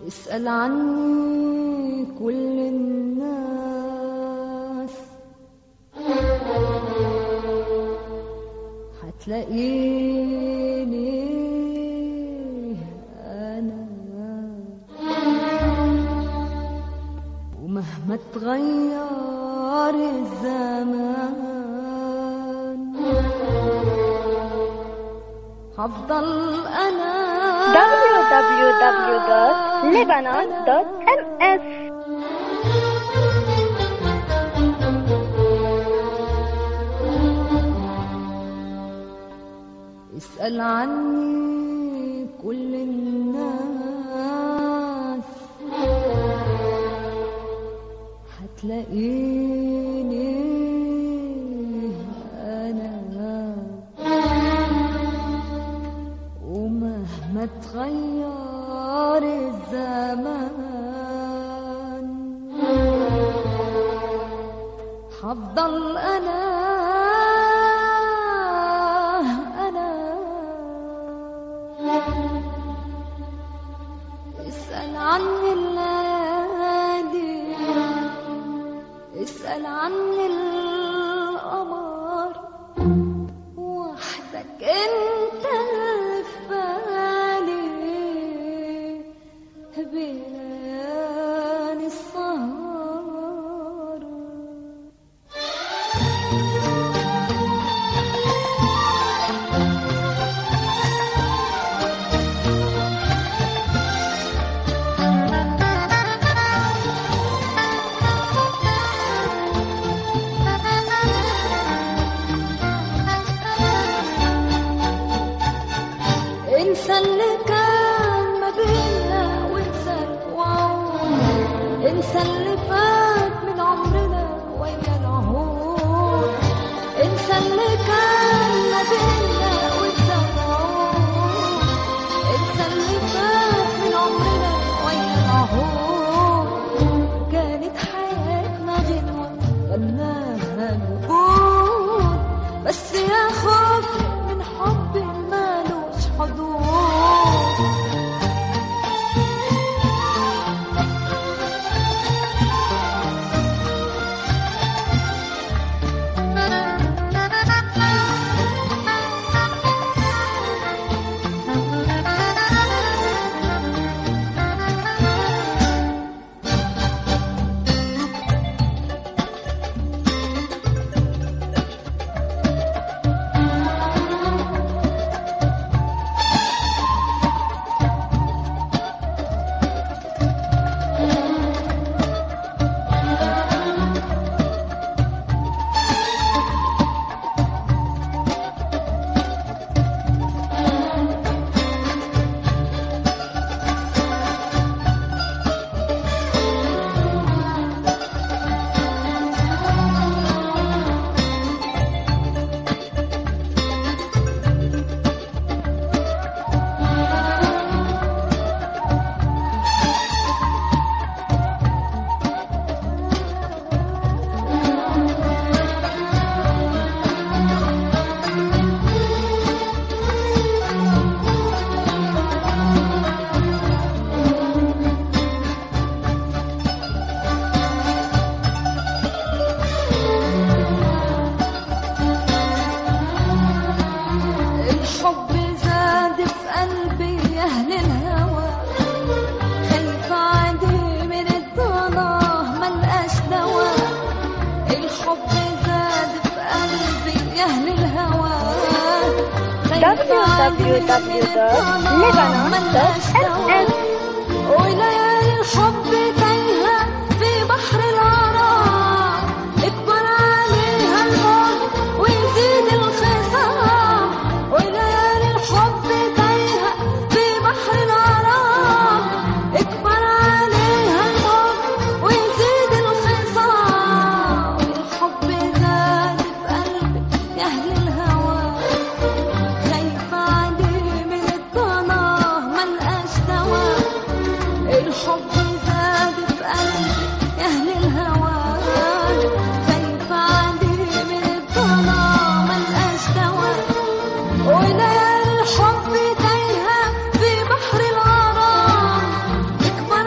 اسأل عني كل الناس هتلاقيني أنا ومهما تغير الزمان هفضل أنا www.lebanon.ms اسأل عني كل الناس هتلاقيني أنا ومهما تغير الزمان هفضل أنا أنا اسأل عني الليالي اسأل عني القمر وحدك انت اللي في بالي بليالي السهر انسى اللي كان ما بينا وانسى الوعود انسى اللي فات من عمرنا ويا العهود انسى اللي كان ما بينا وانسى الوعود انسى اللي فات من عمرنا ويا العهود كانت حياتنا غنوة غناها الوجود بس يا خوف من حب مالوش حدود الحب زاد في قلبي يا اهل الهوى خايف عادي من الضنا ملقاش دواء الحب زاد في قلبي يا اهل الهوى خايف عادي من الضنا ملقاش دواء www.lebanon.ms وليالي الحب تايهة في بحر الغرام اكبر عليها الموت ويزيد الخصام وليالي الحب تايهة في بحر الغرام اكبر عليها الموت ويزيد الخصام الحب زاد في قلبي يا أهل الهوى خايف عليه من الضنا ملقاش دواء الحب زاد في قلبي يا أهل الهوى خايف عليه من الضنا ملقاش دواء وليالي الحب تايهة في بحر الغرام اكبر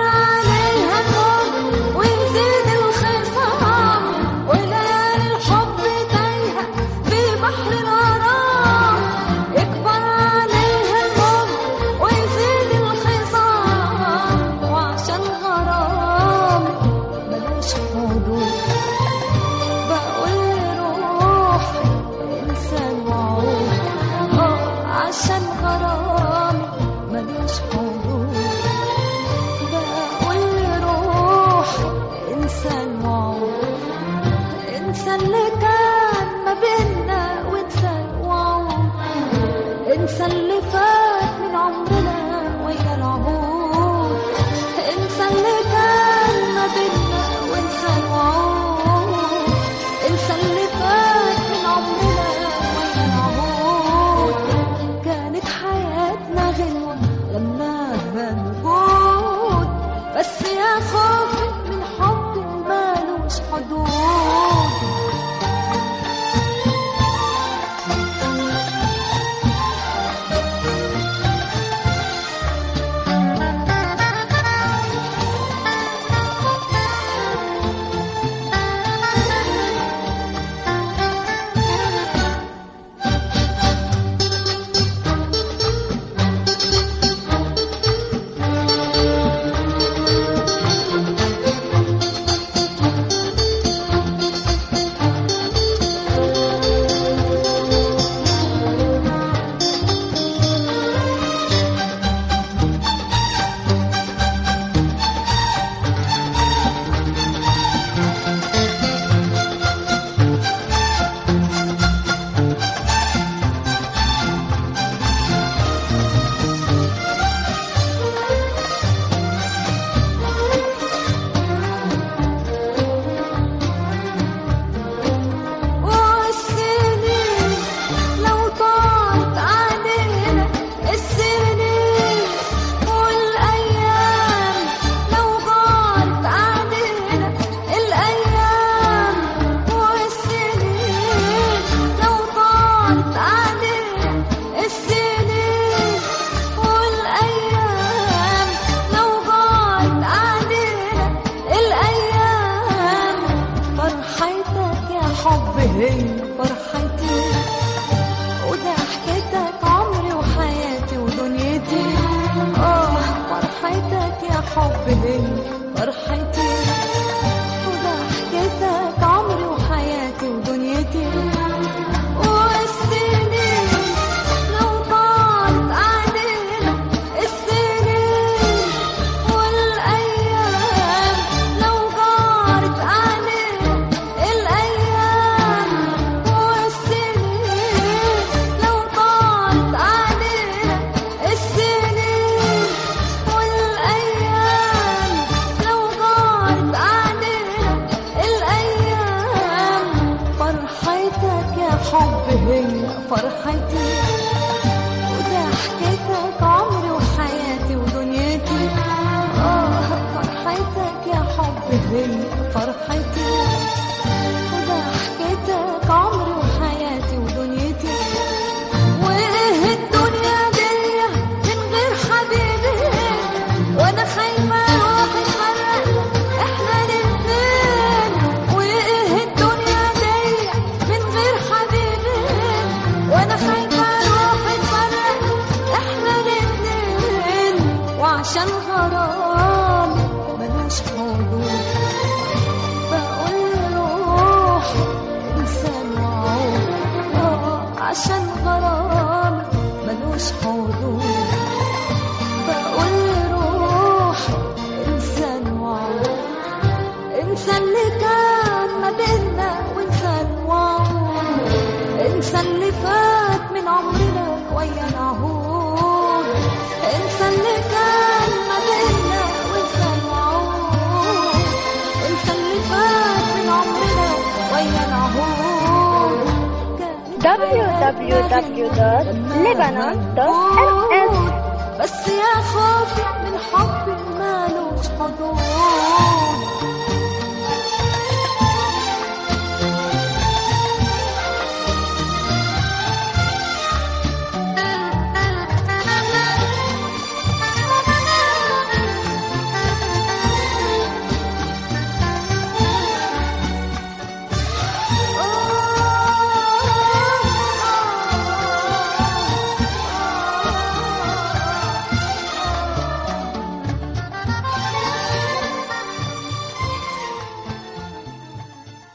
يا حب هي فرحتي وضحكتك عمري وحياتي ودنيتي والسنين لو طالت علينا السنين والأيام لو جارت علينا الأيام والسنين لو طالت علينا السنين والأيام لو جارت علينا الأيام فرحتك يا حب هي فرحتي وضحكتك عمري وحياتي ودنيتي آه فرحتك يا حب هي فرحتي وضحكتك عمري وحياتي ودنيتي وايه الدنيا دي من غير حبيبي وانا خايفه روحي تفرقنا احنا الاتنين وايه الدنيا دي من غير حبيبي وانا خايفه روحي تفرقنا احنا الاتنين وعشان غرام ملوش حدود بقول روح انسان وعود آه، عشان غرام ملوش حدود بقول روح انسان وعود انسان اللي كان ما بينا وانسان وعود انسان اللي فات من عمرنا ويا العهود انسان اللي كان ما بينا وانسان وعود انسان اللي فات من عمرنا ويا العهود www.lebanon.ms بس يا خوفي من حب